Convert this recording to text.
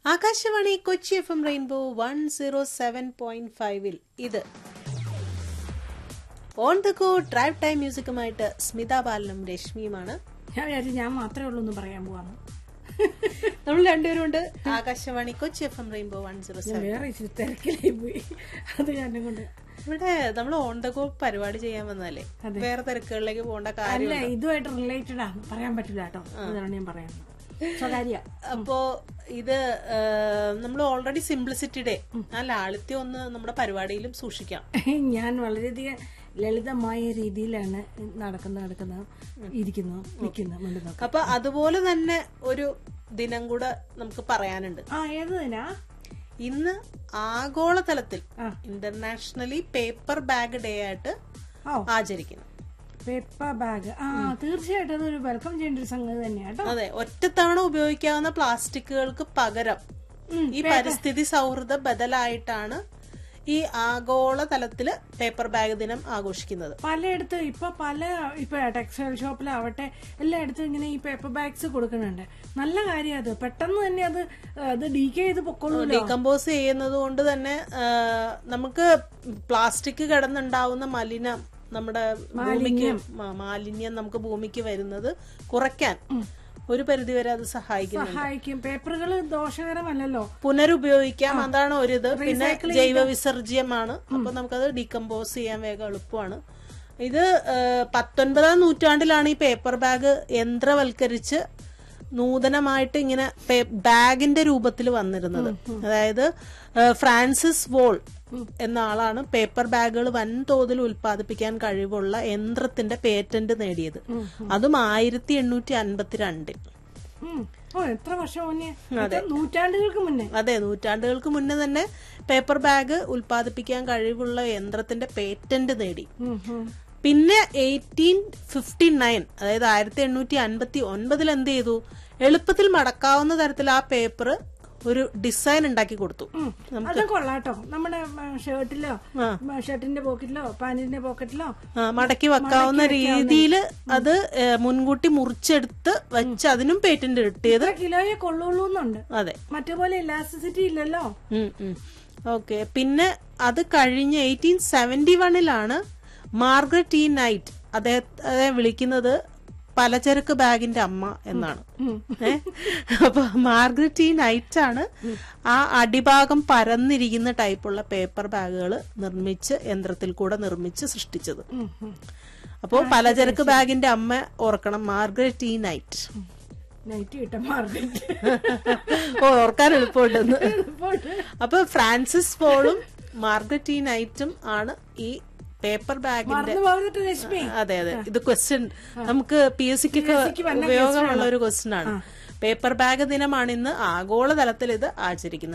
Akashvani Kochi F M Rainbow one zero seven point ഫൈവിൽ ഇത് on the go drive time മ്യൂസിക്കുമായിട്ട് സ്മിത ബാലനും രശ്മിയുമാണ് ഞാൻ വിചാരിച്ചു ഞാൻ മാത്രമേ ഉള്ളൂ എന്ന് പറയാൻ പോവാന്ന് നമ്മൾ രണ്ടുപേരും ഉണ്ട് Akashvani Kochi F M Rainbow one zero ഞാൻ സെവൻ വേറെ ഇച്ചിരി തിരക്കിലായി പോയി അത് കാരണം കൊണ്ട് ഇവിടെ നമ്മൾ ഓൺ ദ ഗോ പരിപാടി ചെയ്യാൻ വന്നാലേ വേറെ തിരക്കുകളിലേക്ക് പോകേണ്ട കാര്യം അല്ല ഇതുമായിട്ട് റിലേറ്റഡ് ആണ് പറയാൻ പറ്റില്ല കേട്ടോ അതാണ് ഞാൻ പറയുന്നത് സ്വകാര്യ അപ്പോ ഇത് നമ്മൾ ഓൾറെഡി സിംപ്ലിസിറ്റി ഡേ ആ ലാളിത്യം ഒന്ന് നമ്മുടെ പരിപാടിയിലും സൂക്ഷിക്കാം ഞാൻ വളരെയധികം ലളിതമായ രീതിയിലാണ് നടക്കുന്നത് നടക്കുന്നത് ഇരിക്കുന്നു നിൽക്കുന്നു മിണ്ടുന്നു അപ്പൊ അതുപോലെ തന്നെ ഒരു ദിനം കൂടെ നമുക്ക് പറയാനുണ്ട് ആ ഏത് തന്നെയാ ഇന്ന് ആഗോളതലത്തിൽ ആ. ഇന്റർനാഷണലി പേപ്പർ ബാഗ് ഡേ ആയിട്ട് ഓ ആചരിക്കുന്നു പേപ്പർ ബാഗ് ആ തീർച്ചയായിട്ടും അതൊരു വെൽക്കം ചെയ്യേണ്ട ഒരു സംഗതി തന്നെയാ കേട്ടോ അതെ ഒറ്റത്തവണ ഉപയോഗിക്കാവുന്ന പ്ലാസ്റ്റിക്കുകൾക്ക് പകരം ഈ പരിസ്ഥിതി സൗഹൃദ ബദലായിട്ടാണ് ഈ ആഗോള തലത്തില് പേപ്പർ ബാഗ് ദിനം ആഘോഷിക്കുന്നത് പലയിടത്തും ഇപ്പൊ പല ഇപ്പൊ ടെക്സ്റ്റൈൽ ഷോപ്പിലാവട്ടെ എല്ലായിടത്തും ഇങ്ങനെ ഈ പേപ്പർ ബാഗ്സ് കൊടുക്കുന്നുണ്ട് നല്ല കാര്യം അത് പെട്ടെന്ന് തന്നെ അത് അത് ഡീക്കെ ചെയ്ത് പൊക്കോളൂല്ലോ ഡീകമ്പോസ് ചെയ്യുന്നത് കൊണ്ട് തന്നെ ആ, നമുക്ക് പ്ലാസ്റ്റിക് കിടന്നുണ്ടാവുന്ന മലിനം നമ്മുടെ ഭൂമിക്ക് മ- മാലിന്യം നമുക്ക് ഭൂമിക്ക് വരുന്നത് കുറയ്ക്കാൻ ഒരു പരിധിവരെ അത് സഹായിക്കുന്നു സഹായിക്കും പേപ്പറുകൾ ദോഷകരമല്ലല്ലോ പുനരുപയോഗിക്കാം അതാണ് ഒരിത് പിന്നെ ജൈവ വിസർജ്യമാണ് അപ്പൊ നമുക്കത് ഡീകമ്പോസ് ചെയ്യാൻ വേഗം എളുപ്പമാണ് ഇത് ആ, പത്തൊൻപതാം നൂറ്റാണ്ടിലാണ് ഈ പേപ്പർ ബാഗ് യന്ത്രവൽക്കരിച്ച് നൂതനമായിട്ട് ഇങ്ങനെ പേ- ബാഗിന്റെ രൂപത്തിൽ വന്നിരുന്നത് അതായത് ആ, ഫ്രാൻസിസ് വോൾ എന്ന ആളാണ് പേപ്പർ ബാഗുകൾ വൻതോതിൽ ഉൽപ്പാദിപ്പിക്കാൻ കഴിവുള്ള യന്ത്രത്തിന്റെ പേറ്റന്റ് നേടിയത് അതും ആയിരത്തി എണ്ണൂറ്റി അൻപത്തിരണ്ടിൽ ഉം. ഓ എത്ര വർഷം മുന്നേ എത്ര നൂറ്റാണ്ടുകൾക്ക് മുന്നേ അതെ നൂറ്റാണ്ടുകൾക്ക് മുന്നേ തന്നെ പേപ്പർ ബാഗ് ഉൽപ്പാദിപ്പിക്കാൻ കഴിവുള്ള യന്ത്രത്തിന്റെ പേറ്റന്റ് നേടി ഉം, ഉം. പിന്നെ എയ്റ്റീൻ ഫിഫ്റ്റി നയൻ അതായത് ആയിരത്തി എണ്ണൂറ്റി അൻപത്തി ഒൻപതിൽ എന്ത് ചെയ്തു എളുപ്പത്തിൽ മടക്കാവുന്ന തരത്തിൽ ആ പേപ്പർ ഒരു ഡിസൈൻ ഉണ്ടാക്കി കൊടുത്തു ഉം. അത് കൊള്ളാട്ടോ നമ്മുടെ ഷർട്ടിലോ ഷർട്ടിന്റെ പോക്കറ്റിലോ പാന്റിന്റെ പോക്കറ്റിലോ ആ, മടക്കി വെക്കാവുന്ന രീതിയിൽ അത് ഏ, മുൻകൂട്ടി മുറിച്ചെടുത്ത് വെച്ച് അതിനും പേറ്റന്റ് കിട്ടിയത് എത്ര കിലോയെ കൊള്ളുള്ളൂ എന്നുണ്ട് അതെ മറ്റേ പോലെ ഇലാസ്റ്റിസിറ്റി ഇല്ലല്ലോ ഓക്കെ പിന്നെ അത് കഴിഞ്ഞ് എയ്റ്റീൻ സെവന്റി വണ്ണിലാണ് മാർഗരറ്റ് ഇ നൈറ്റ് അദ്ദേഹത്തെ വിളിക്കുന്നത് പലചരക്ക് ബാഗിന്റെ അമ്മ എന്നാണ് ഏ? അപ്പൊ മാർഗരറ്റ് ഇ നൈറ്റ് ആണ് ആ അടിഭാഗം പരന്നിരിക്കുന്ന ടൈപ്പുള്ള പേപ്പർ ബാഗുകൾ നിർമ്മിച്ച് യന്ത്രത്തിൽ കൂടെ നിർമ്മിച്ച് സൃഷ്ടിച്ചത് ഉം, ഉം. അപ്പോൾ പലചരക്ക് ബാഗിന്റെ അമ്മ ഓർക്കണം മാർഗരറ്റ് ഇ നൈറ്റ് നൈറ്റ് കിട്ട മാർക്കറ്റ് ഓ ഓർക്കാൻ എളുപ്പമുണ്ടെന്ന് അപ്പൊ ഫ്രാൻസിസ് പോളും മാർഗരറ്റ് ഇ നൈറ്റും ആണ് ഈ പേപ്പർ ബാഗിന്റെ മറന്നു പോകരുത് രശ്മി അതെ അതെ ഇത് ക്വസ്റ്റ്യൻ നമുക്ക് പി എസ് സിക്കൊക്കെ PSC ക്ക് വന്ന ഉപയോഗമുള്ള ഒരു ക്വസ്റ്റ്യൻ ആണ് പേപ്പർ ബാഗ് ദിനമാണ് ഇന്ന് ആഗോളതലത്തിൽ ഇത് ആചരിക്കുന്നത്